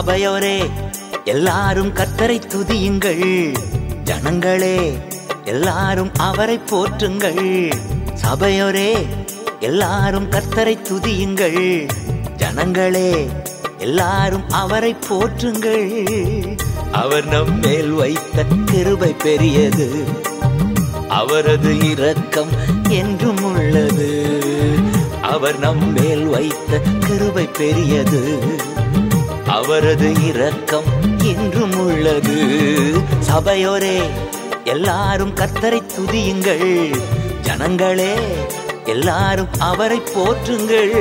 சபையோரே எல்லாரும் கர்த்தரை துதியுங்கள் ஜனங்களே எல்லாரும் அவரை போற்றுங்கள் சபையோரே எல்லாரும் கர்த்தரை துதியுங்கள் ஜனங்களே எல்லாரும் அவரை போற்றுங்கள் அவர் நம் மேல் வைத்த கிருபை பெரியது அவரது இரக்கம் என்றும் உள்ளது அவர் நம் மேல் வைத்த கிருபை பெரியது அவரது இரக்கம் என்றும் உள்ளது சபையோரே எல்லாரும் கர்த்தரை துதியுங்கள் ஜனங்களே எல்லாரும் அவரை போற்றுங்கள்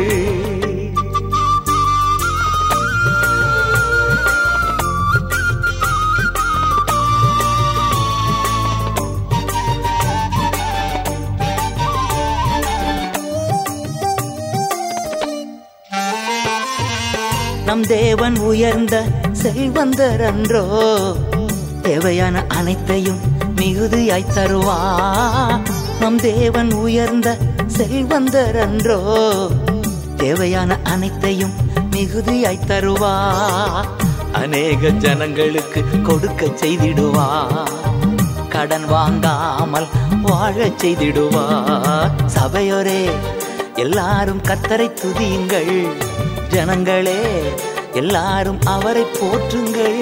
நம் தேவன் உயர்ந்த செல்வந்தர் அன்றோ தேவையான அனைத்தையும் மிகுதியாய் தருவா நம் தேவன் உயர்ந்த செல்வந்தர் அன்றோ தேவையான அனைத்தையும் மிகுதியாய் தருவா அநேக ஜனங்களுக்கு கொடுக்க செய்திடுவா கடன் வாங்காமல் வாழச் செய்திடுவா சபையோரே எல்லாரும் கர்த்தரை துதியுங்கள் ஜனங்களே எல்லாரும் அவரை போற்றுங்கள்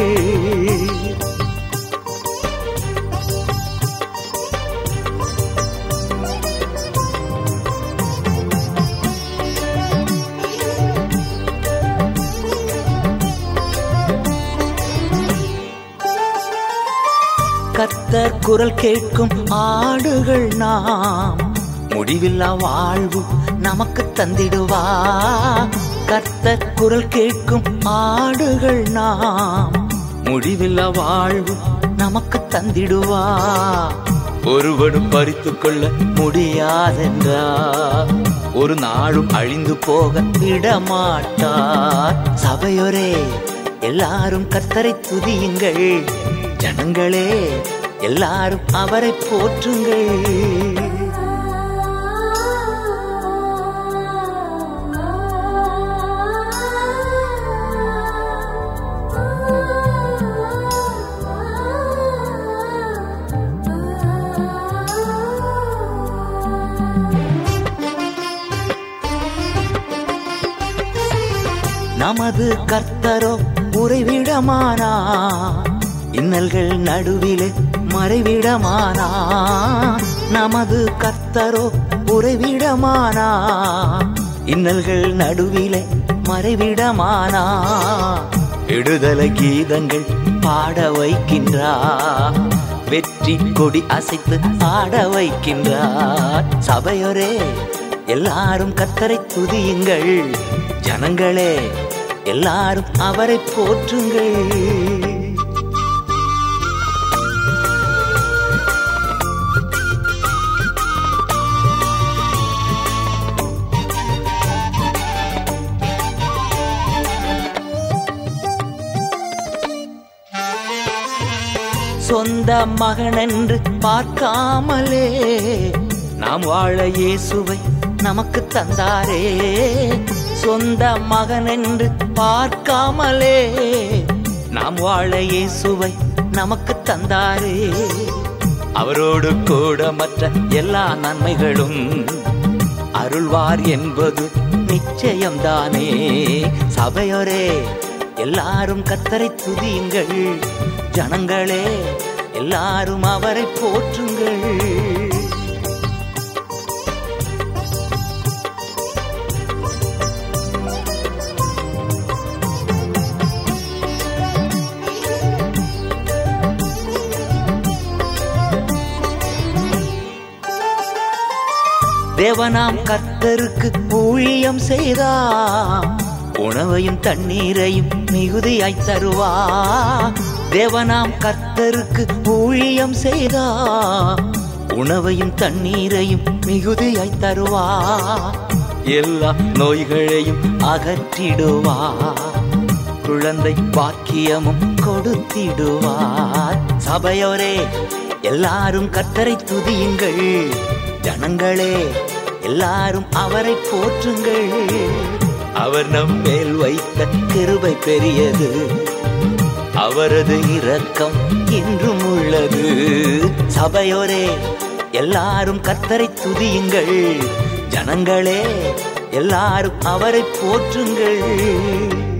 கர்த்தர் குரல் கேட்கும் ஆடுகள் நாம் முடிவில்லா வாழ்வு நமக்கு தந்திடுவா கர்த்தர் குரல் கேட்கும் ஆடுகள் நாம் முடிவில்லா வாழ்வு நமக்கு தந்திடுவா ஒருவனும் பறித்து கொள்ள முடியாதென்றா ஒரு நாளும் அழிந்து போக விடமாட்டார் சபையோரே எல்லாரும் கர்த்தரை துதியுங்கள் ஜனங்களே எல்லாரும் அவரை போற்றுங்கள் நமது கர்த்தரோ உறைவிடமானா இன்னல்கள் நடுவிலே மறைவிடமானா நமது கர்த்தரோ உறைவிடமானா இன்னல்கள் நடுவிலே மறைவிடமானா விடுதலை கீதங்கள் பாட வைக்கின்றார் வெற்றி கொடி அசைத்து ஆட வைக்கின்றார் சபையோரே எல்லாரும் கர்த்தரை துதியுங்கள் ஜனங்களே எல்லாரும் அவரை போற்றுங்கள் சொந்த மகனென்று பார்க்காமலே நாம் வாழ இயேசுவை நமக்கு தந்தாரே சொந்த மகனென்று பார்க்காமலே நாம் வாழ இயேசுவை நமக்கு தந்தாரே அவரோடு கூட மற்ற எல்லா நன்மைகளும் அருள்வார் என்பது நிச்சயம்தானே சபையோரே எல்லாரும் கத்தரை துதியுங்கள் ஜனங்களே எல்லாரும் அவரை போற்றுங்கள் தேவனாம் கர்த்தருக்கு ஊழியம் செய்தா உணவையும் தண்ணீரையும் மிகுதியாய் தருவா தேவனாம் கர்த்தருக்கு ஊழியம் செய்தா உணவையும் தண்ணீரையும் மிகுதியாய் தருவா எல்லா நோய்களையும் அகற்றிடுவா குழந்தை பாக்கியமும் கொடுத்திடுவார் சபையோரே எல்லாரும் கர்த்தரை துதியுங்கள் ஜனங்களே எல்லாரும் அவரை போற்றுங்கள் அவர் நம் மேல் வைத்த கிருபை பெரியது அவரது இரக்கம் இன்றும் உள்ளது சபையோரே எல்லாரும் கர்த்தரை துதியுங்கள் ஜனங்களே எல்லாரும் அவரை போற்றுங்கள்